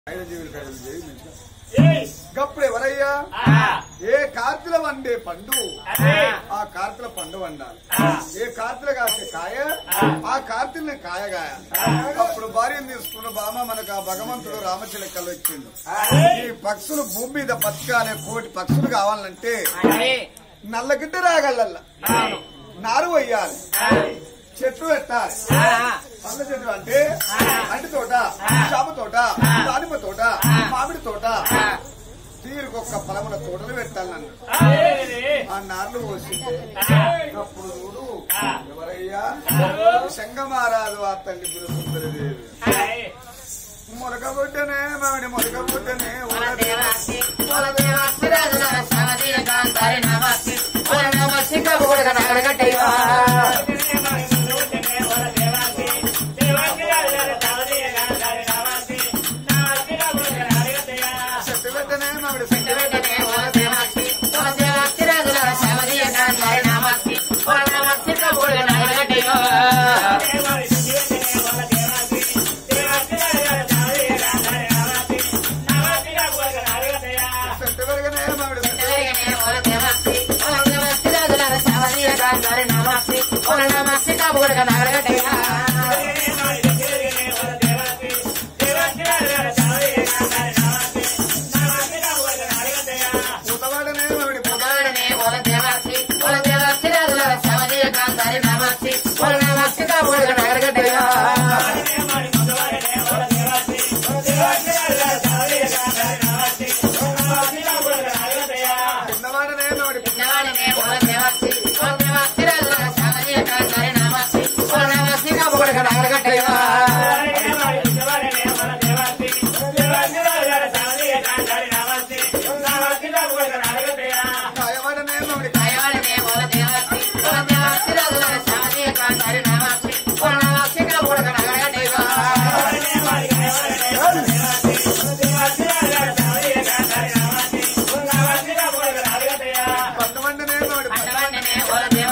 ఐదు జీవులు కడుపు చేయి మంచిగా. గప్పుడు ఎవరయ్యా ఏ కార్తెల వండే పండు ఆ కార్తెల పండు వండాలి ఏ కార్తెల కాసే కాయ ఆ కార్తెల్ని కాయగాయ అప్పుడు భార్యను తీసుకున్న బామ మనకు ఆ భగవంతుడు రామచిలకలు ఇచ్చిండు ఈ పక్షులు భూమి మీద బతకాలే కోటి పక్షులు కావాలంటే నల్లగిడ్డ రాగలల్లా నారు వేయాలి చెట్లు పెట్టాలి పండ్ల చెట్లు అంటే అంటి తోట చాప తోట దానిమ్మ తోట మామిడి తోట తీరుకొక్క పలముల తోటలు పెట్టాలి నన్ను ఆ నార్లు పోసిందే అప్పుడు చూడు ఎవరయ్యా శంగమారాజు ఆ తల్లి పిలుస్తుంది మొలక బుట్టనే మామిడి మొలక బుట్టనే చెట్టు పెట్టనే మామిడి చెట్టు పెట్టనే చెట్టు పెరగనే మామిడి చెట్టు పూతవాడనే మామిడి పూత చిన్నవాడనే మామిడి పూత కాయవాడనే మామిడి పండువండనే మామిడి పండు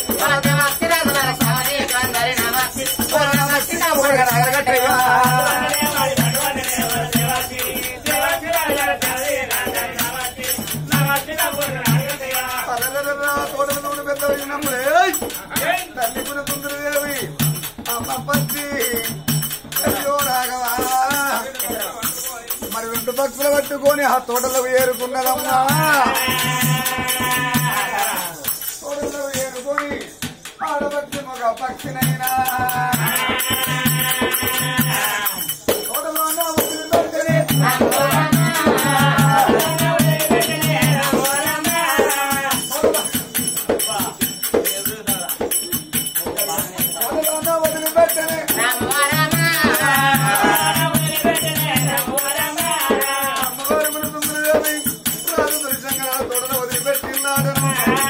పదలరా తోటలు తోడు పెద్ద విన్నప్పుడే తల్లి గుణ సుందరదేవి అమ్మ పచ్చి అయ్యో రాఘవా మరి రెండు పక్షులు పట్టుకొని ఆ తోటలో ఏరుకున్నదమ్మా తోటలో ఏరుకొని ఆడపక్షి మగ పక్షినైనా తోటలో ఉన్న వదిలిపెట్టని తోటలో ఉన్న వదిలిపెట్టని అమ్మవారి గుణ సుందరదేవి రాజు దర్శనంగా తోటలో వదిలిపెట్టినాడను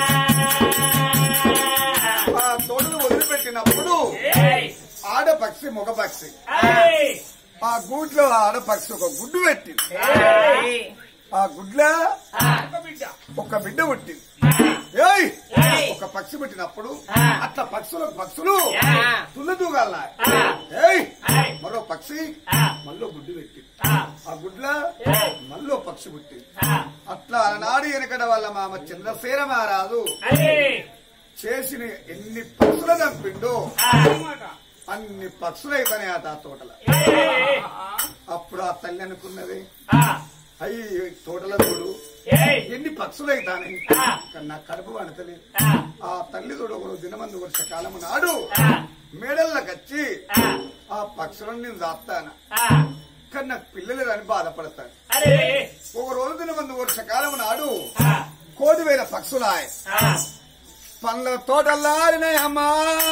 ఆ తోటను వదిలిపెట్టినప్పుడు ఆడపక్షి మగ పక్షి ఆ గూట్లో ఆడపక్షి ఒక గుడ్డు పెట్టింది ఆ గుడ్ల ఒక బిడ్డ పుట్టింది ఏయ్ ఒక పక్షి పుట్టినప్పుడు అట్లా పక్షులకు పక్షులు తుల్లు దూగాల ఏయ్ మరో పక్షి మళ్ళీ గుడ్డు పెట్టింది ఆ గుడ్ల మళ్ళీ పక్షి పుట్టింది అట్లా ఆనాడు వెనకడ వాళ్ళ మామ చంద్రసేన మహారాజు చేసిన ఎన్ని పక్షులు చంపిండో అన్ని పక్షులు అయిపోయినాయి ఆ తోటల అప్పుడు ఆ తల్లి అనుకున్నది అయ్యి తోటల చూడు ఎన్ని పక్షులు అయితానే నా కడుపు వంటలేదు ఆ తల్లి చూడు ఒక దినమందు వర్ష కాలము నాడు మేడల్లోకి వచ్చి ఆ పక్షులను నేను దాస్తాను కానీ నాకు పిల్లలు అని బాధపడతాను ఒక రోజు దినమందు వర్షకాలము నాడు కోటి వేల పక్షులాయ్ పండ్ల తోటల్లారినాయి అమ్మా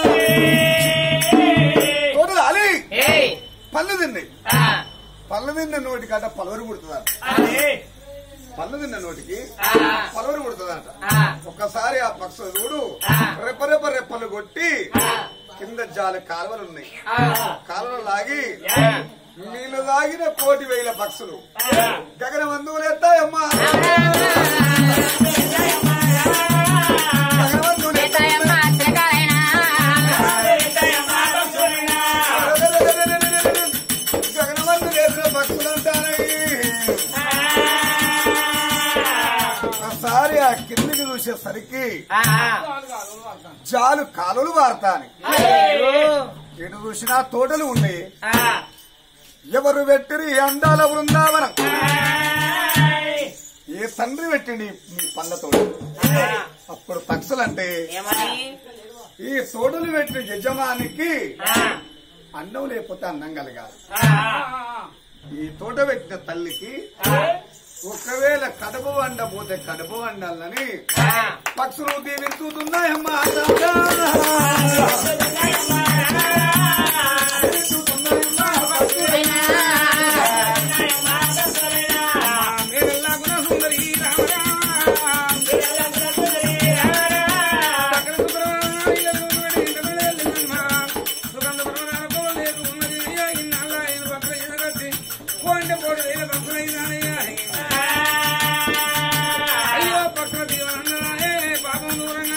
తోటలు అలి పళ్ళు తిన్నాయి పళ్ళు తిన్న నోటి కాట పలవరు పుడుతుందంట పళ్ళు తిన్న నోటికి పలవరు పుడుతుందంట ఒక్కసారి ఆ పక్షులు చూడు రెప్ప రెప్ప రెప్పలు కొట్టి కింద జాలి కాలువలు ఉన్నాయి కాలువలు లాగి నీళ్లు తాగిన కోటి వేల పక్షులు గగన బంధువులు ఎత్తాయమ్మా గగన బంధువులు గగన బంధువులు ఎత్తిన పక్షులు అంటారయ్య చూసేసరికి ఆ, చాలు కాలువలు వారతాని అయ్యో. ఎటు చూసినా తోటలు ఉన్నాయి ఆ, ఎవరు పెట్టిరి ఈ అందాల బృందావనం ఆయ్. ఏ తండ్రి పెట్టిండి మీ పండ్ల తోటలు ఆ, అప్పుడు పక్షులంటే ఏమని ఈ తోటలు పెట్టిన యజమానికి ఆ, అన్నం లేకపోతే అన్నం కలగాలి ఆ, ఈ తోట పెట్టిన తల్లికి ఆ, ఒకవేళ కడుపు వండ పోతే కడుపు వండాలని ఆ. పక్షులు దీవించుతున్నాయమ్మా అయ్యో పక్కన దీవనన్నాయే పాపం దూరంగా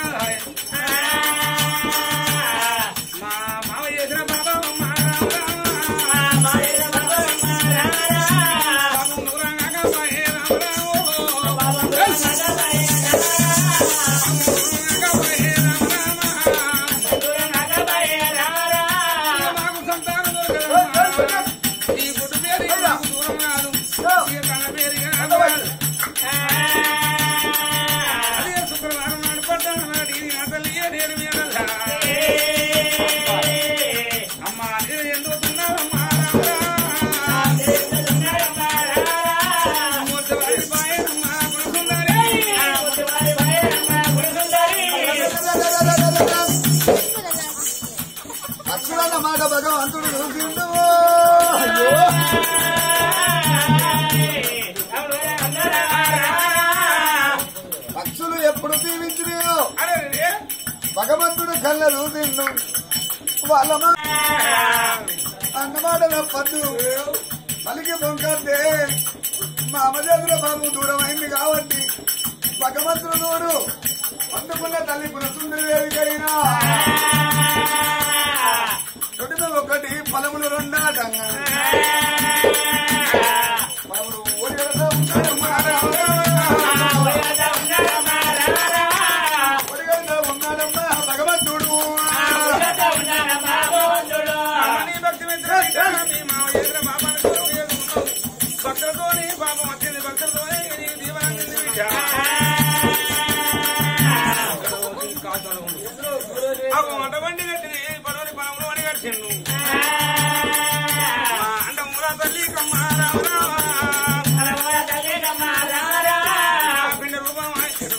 మా మావ చేసిన పాపం మా రామ రామ. పాపం దూరంగా కాపాయే రామ రామ. కాపాయే రామ రామ. మాకు సంతానం దొరకదమ్మా. ఈ గుడ్డు పేరు ఇక మాకు దూరం కాదు. ఇక కన్న పేరు ఇక నాకు కాదు. అదే శుక్రవారం నాడు పడ్డాను నాడు ఇది నా తల్లియే నేను మీ అన్నలా. అమ్మా నేను ఎందుకు తిన్నావమ్మా ముద్దవారి పాయనమ్మా పురుషుందరి. పక్షులన్న మాట భగవంతుడు చూసిండు అయ్యో పక్షులు ఎప్పుడు దీవించినాయో అరే రే. భగవంతుడు కళ్ళ చూసిండు వాళ్ళ మా- అన్నమాట పద్దు పలికి బొంకంటే మా అమ్మజాతుల బాబు దూరం అయింది కాబట్టి భగవంతుడు నోడు అందుకున్న తల్లి పునసుందరి వేదికైనా తొడిమ ఒకటి ఫలములు రెండాట ఫలములు ఓడిగడతా ఉంటాడు ఓడిగడతా ఉన్నాడమ్మా భగవంతుడు నీ భక్తి మెచ్చిన మీ మావ చేసిన పాపాన్ని కొరకు చేసుకున్నావు. భక్తులతోని పాపం వచ్చింది భక్తులతోనే నీ దీవెన అందింది బిడ్డ. అగో వంట బండి కట్టింది పడవని పొలంలో వడి కట్టిండు మా అండ మూల తల్లి కమ్మ రామ రామ. పిండ రూపం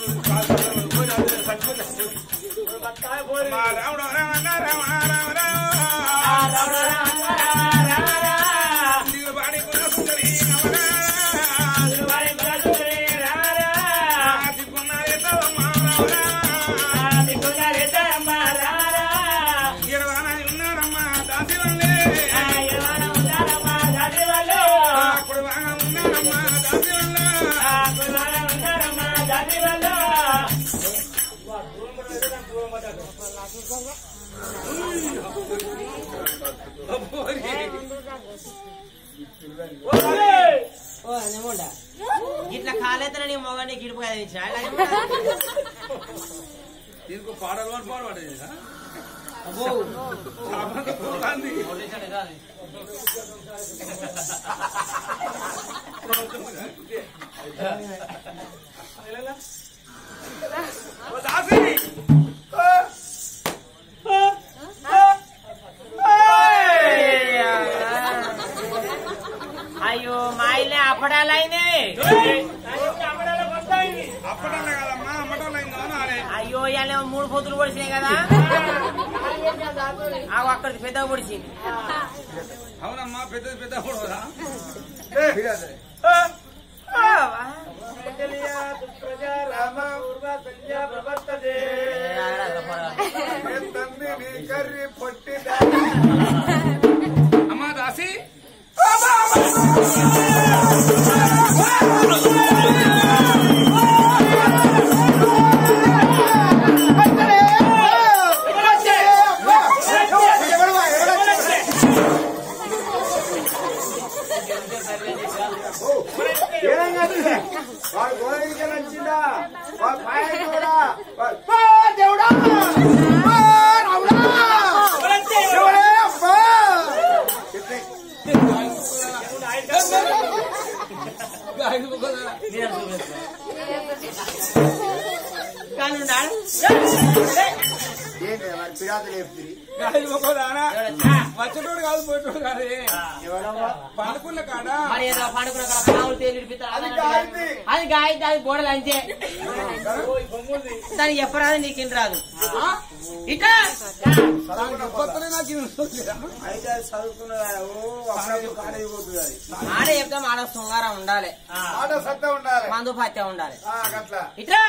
మా రాముడు రామ రామ రామ రామ నీవు పాడి గుణ సుందరి నవరా దిక్కున్నారు ఎత్తవమ్మ రామ ఇరవై ఉన్నారమ్మా దాసి వల్లే అప్పుడు బాగా ఉన్నారమ్మా దాసి వల్ల ఇట్లా కాలేతన నీ మొగని గిడుపు కదా ఇచ్చిన దీనికి పాడలు అని పాడు పడేది దాసి అయ్యో మా ఇల్లే అప్పడాలైనవి అప్పటల్లే కదమ్మా అమ్మటోళ్ళు అయిందో నానే అయ్యో ఇవాళ మూడు పొద్దులు పొడిచినాయి కదా ఆగు అక్కడికి పెద్దగా పొడిచింది అవునమ్మా పెద్దది పెద్ద కూడా తండ్రి నీ కర్రీ పొట్టి అమ్మా దాసి వాడు గోడకి నచ్చిందా ఓ పాయ దేవుడా ఓ దేవుడా ఓ రాముడా దేవుడే అబ్బా ఇట్లే. కానీ ఉన్నాడు. ఏంటి మరి పిరాతలు చెప్తుంది వచ్చేటోడు కాదు పోయేటోడు కాదు ఎవరమ్మా పండుకున్న కాడ మరి ఏదో పండుకున్న కాడ పావులు తేలి ఇడిపిస్తారు. అది గాయత్రి. అది గాయత్రి అది బోడలు అంతే దానికి చెప్పరాదు నీకేం రాదు ఇట్లా కొత్తనే నాకు ఇది వస్తుందిరా. అయితే అది చదువుకున్నదా ఓ అప్పుడప్పుడు కాలేజీ పోతుంది అది ఆడ చెప్తాం ఆడ శృంగారం ఉండాలి ఆట సత్తా ఉండాలి మందు పత్య ఉండాలి ఆ, గట్లా ఇట్లా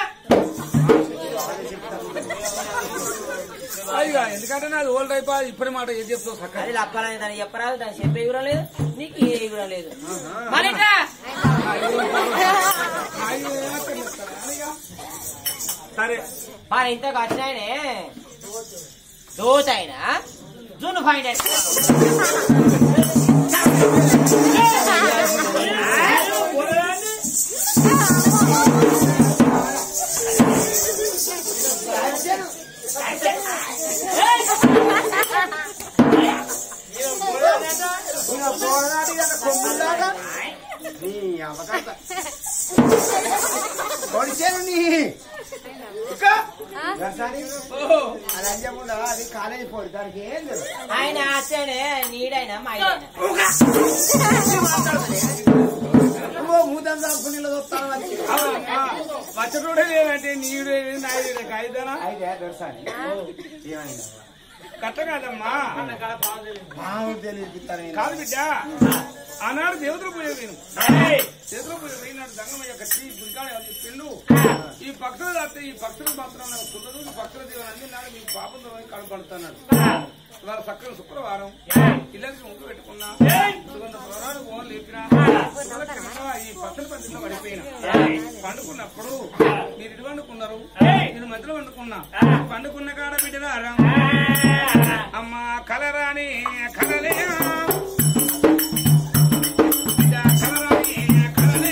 అయ్యా ఎందుకంటే నాది ఓల్డ్ అయిపోయి ఇప్పటి మాట ఏం చెప్తావు సక్క అది లప్పాలని దానికి చెప్పరాదు దానికి చెప్పే ఇవ్వడం లేదు నీకు ఏ ఇవ్వడం లేదు మరి ఇట్లా సరే మరి ఇంతకు వచ్చినాయనే దోతైన జున్ను ఫైండ్ ఇంకా పోరాడి కదా కొమ్ములాగా నీ అవకాశ పొడిచాను నీ ఇంకా దర్శనాన్ని అది అంజముండా అది కాలేజీ పోడు దానికి ఏం లేదు ఆయన అచ్చనే నీడైనా మా ఆయన నువ్వు మూతం దాక్కుని వస్తాను వచ్చటోడే లేదంటే నీడు నాయుడు కాయిదానా అయితే దర్శనాన్ని ఏమైంది కట్ట కాదమ్మా మామూలు తెలియపిస్తాను కాదు బిడ్డ ఆనాడు దేవతల పూజ నేను దేవతల పూజ పోయినాడు దంగమయ్య కట్టి గురికాడ చెప్పిండు ఈ భక్తులు రాస్తే ఈ భక్తులు మాత్రం నాకు కుదరదు ఈ భక్తుల దేవుడు అందినాడు మీకు పాపం కనపడుతున్నాడు ఇవాళ చక్కని శుక్రవారం ఇళ్ళకి ముందు పెట్టుకున్నా సుగంధ పురాణాలు ఓన్ లేపినా సుగంధ కనక ఈ పచ్చని పందిలో పడిపోయినా పండుకున్నప్పుడు మీరు ఇటు పండుకున్నారు నేను మధ్యలో పండుకున్నా పండుకున్న కాడ బిడ్డలారా అమ్మ కలరాని కలలే బిడ్డ కలరాని కలలే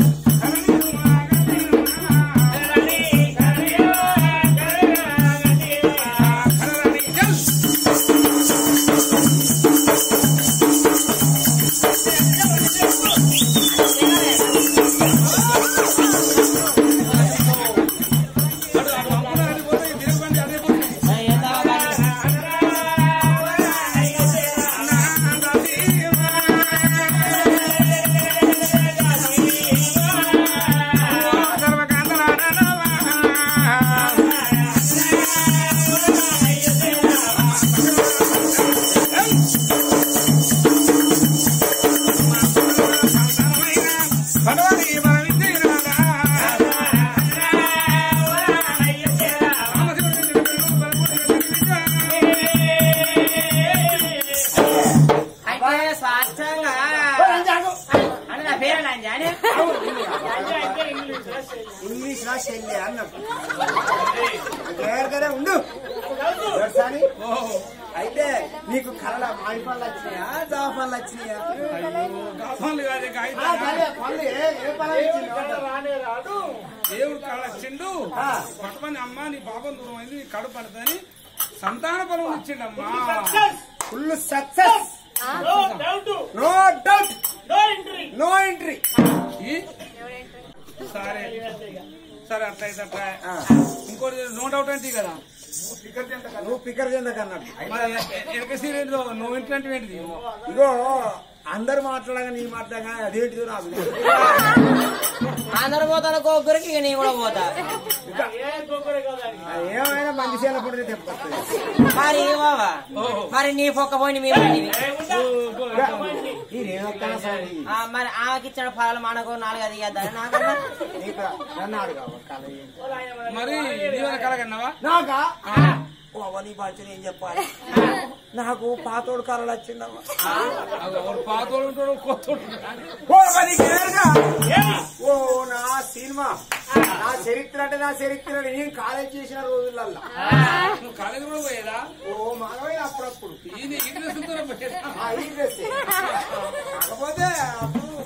అయితే స్వాస్థంగా అని నా పేరు లంజాని ఇంగ్లీష్ రా చెల్లి అన్నట్టు జాగ్రత్తగా ఉండు దర్శనాన్ని అయితే నీకు కళల మాడి పళ్ళు వచ్చినాయా జామ పళ్ళు వచ్చినాయా కాఫాలు కాదే ఆ, కాగితాలు. సరే, పళ్ళు ఏ- ఏ పళ్ళు వచ్చినాయి? దేవుడు కళ వచ్చిండు ఆ. పట్టమని అమ్మ నీ పాపం దూరం అయింది నీ కడుపు పడుతుంది సంతాన బలం ఇచ్చిండమ్మా full success no doubt no entry ఈ? సరే సరే అట్లయితే అట్లా ఆ. ఇంకోటి నో డౌట్ అంటే కదా నువ్వు పికర్ చెందకన్నట్టు మరి ఎనక సీరియల్ నో ఇంటి ఏంటిది ఇగో అందరు మాట్లాడగా నీ మాట్లాడగా అదేంటిదో నాకు తెలియదు. అందరు పోతాను కోగురికి ఇక నీ కూడా పోతా అది ఏమైనా మంచి చేయాల పుట్టిన తెప్పొస్తుంది మరి బావా మరి నీ పొక్క పోయి మీ బండివి. నేనొక్కన సారి ఆ, మరి ఆమెకి ఇచ్చిన ఫలాలు మనకు నాలుగు అది ఇద్దాం నాకన్నా నీకు నన్ను అడుగు అవ్వ, కళ ఏంటి? మరి నీవన కలగన్నావా నాకా ఓ అవ్వ, నీ బాధ్యత ఏం చెప్పాలి నాకు పాతోడు కళలు వచ్చిందమ్మా పాతోడు ఉంటాడు కొత్తోడు ఉంటాడు. ఓ మరి కేరగా. ఓ నా సినిమా నా చరిత్ర అంటే నా చరిత్ర నేను కాలేజ్ చేసిన రోజులల్లా నువ్వు కాలేజీ కూడా పోయేదా ఓ మానవే అప్పుడప్పుడు ఈయన ఇంటి పోయేదా ఆ, ఈ డ్రెస్సే. కాకపోతే అప్పుడు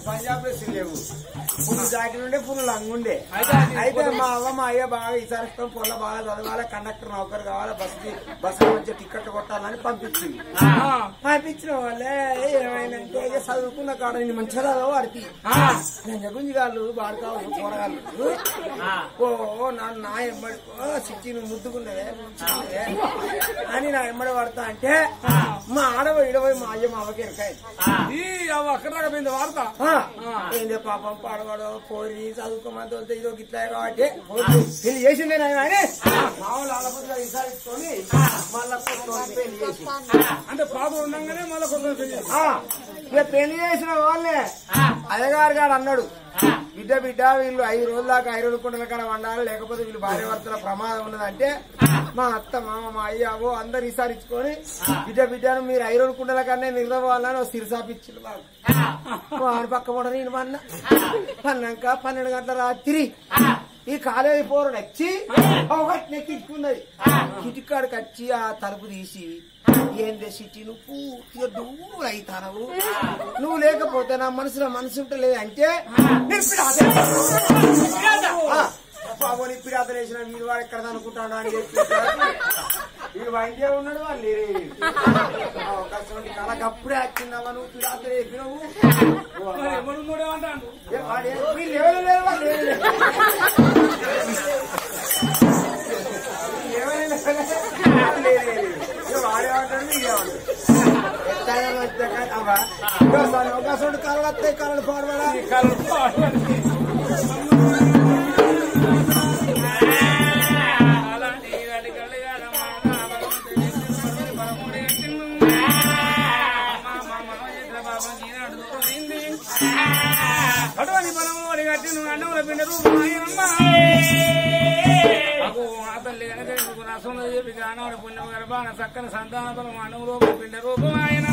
పంజాబ్ లో లేవు పువ్వు జాకెట్ ఉండే పువ్వు లంగుండే అయితే అది అయితే మా అవ్వ మా అయ్య బాగా ఈసారి పొల్ల బాగా చదవాలి కండక్టర్ నౌకరు కావాలి బస్సు బస్సు మంచి టికెట్ కొట్టాలని పంపించింది పంపించిన వాళ్ళే ఏమైందంటే ఇక చదువుకున్న కాడ నేను మంచిగా చదవ వాడికి గుంజిగాళ్ళు వాడుకావు కూరగాళ్ళు ఓ నా నా ఎమ్మడి ఓ సిచ్చి నువ్వు ముద్దుకున్నవే ముద్దుకున్నవే అని నా ఎమ్మడి పడతా అంటే మా ఆడవ ఇడవై మా అయ్య మా అవ్వకి ఎరకాయ ఈ అవ్వ అక్కడ దాకా పోయింది వార్త ఏందే పాపం పాడవాడు పోరి చదువుకోమని తోలితే ఇదో గిట్లా కాబట్టి పోరి పెళ్లి చేసిండే నాయన అని మామూలు ఆడపడుగా విసారించుకొని మళ్ళా కొత్తోని పెళ్లి చేసి అంటే పాప ఉండగానే మళ్ళీ కొంత పెళ్లి ఆ, ఇక పెళ్లి చేసిన వాళ్ళే అయ్యగారు గారు అన్నాడు బిడ్డ బిడ్డ వీళ్ళు ఐదు రోజుల దాకా ఐదు రోజుల కుండల కాడ వండాలి లేకపోతే వీళ్ళు భార్య భర్తల ప్రమాదం ఉన్నదంటే మా అత్త మామ మా అయ్యావో అందరు ఈసారించుకొని బిడ్డ బిడ్డను మీరు ఐదు రోజుల కుండల కన్నా నిలవాలని సిరిసాపిచ్చిండు బాబు వాడి పక్క కూడా నేను పన్న పన్నాక పన్నెండు గంటల రాత్రి ఈ కాలేజీ పోరుడు వచ్చి ఒకటి నెక్కించుకున్నది కిటికాడికి వచ్చి ఆ తలుపు తీసి ఏందే సిటీ నువ్వు పూర్తిగా దూరం అవుతావు నువ్వు లేకపోతే నా మనసులో మనసు ఉంటలేదు అంటే నేను పిడాత. ఆ, బాబు నీ పిడాత వేసిన మీరు వాడు ఎక్కడ అనుకుంటాడు అని చెప్పి వీడు వైద్యం ఉన్నాడు వాళ్ళు లేరే అవకాశం ఉంది. కళకు అప్పుడే వచ్చిందమ్మా నువ్వు పిడాత వేసినావు మరి ఎవడు ఉన్నాడే అంటాడు ఏ, వాడు ఏ- వీళ్ళు ఎవరు లేరు, వాళ్ళు లేరు. ఏమైనా వాళ్ళు లేరు, లేరు. ఇక వాడేమంటాడు, వీడేమంటాడు. ఎట్టాగా వచ్చా కానీ, అవ్వా, ఇంకోసారి అవకాశం ఉంటే కళలు వస్తాయి, కళలు పాడబడా. అలాంటి ఇలాంటి కళ్ళు కాదమ్మా. నా భగవంతుడి చేసిన పరముడి ఎట్టిండు. అమ్మా, మా మనవ చేసిన పాపం ఈనాడు దూరమైంది. అటువంటి పరముడి కట్టిను అన్నముల పిండ రూపమాయనమ్మా. అబ్బో, ఆ తల్లి కనుక ఇందుకు నష్టంలో చెప్పి కానాడు పుణ్యం గర్భాన చక్కని సంతాన బలం అన్నం రూపం పిండ రూపమాయన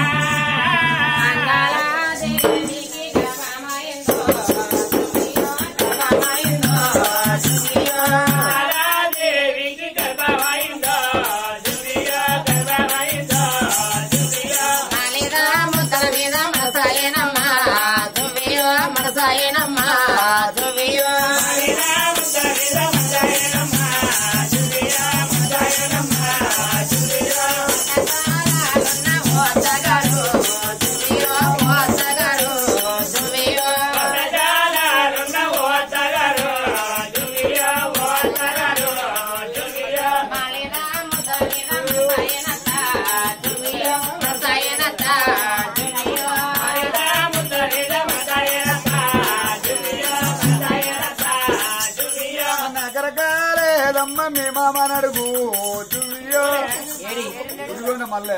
నగరకాలేదమ్మ మీ మామ నడుగు దువ్యో ఇదిగోండి మళ్ళీ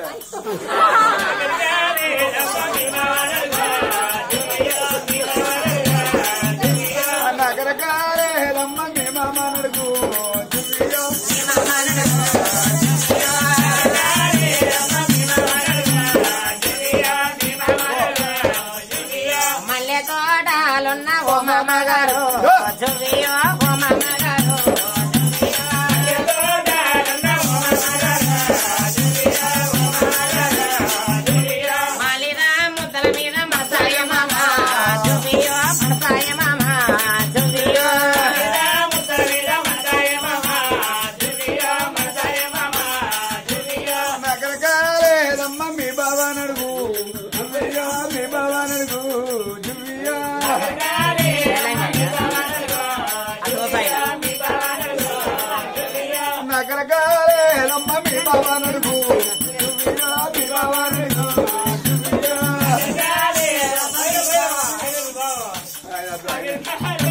నగరకాలేదమ్మ మీ మామ నడుగు దువ్యో మల్లె తోటలున్న ఓ మామగారు జువియో ఓ మామగారు మాలిరా ముద్దల మీద మసాయ మామ జువియో మసాయ మామ జువియో నగరకాలేదమ్మ మీ బావ నడుగు దువ్యో మీ బావ నడుగు దువ్యో నగరకాలేదమ్మ మీ బావ నడుగు దువ్యో మీ బావ నడుగు దువ్యో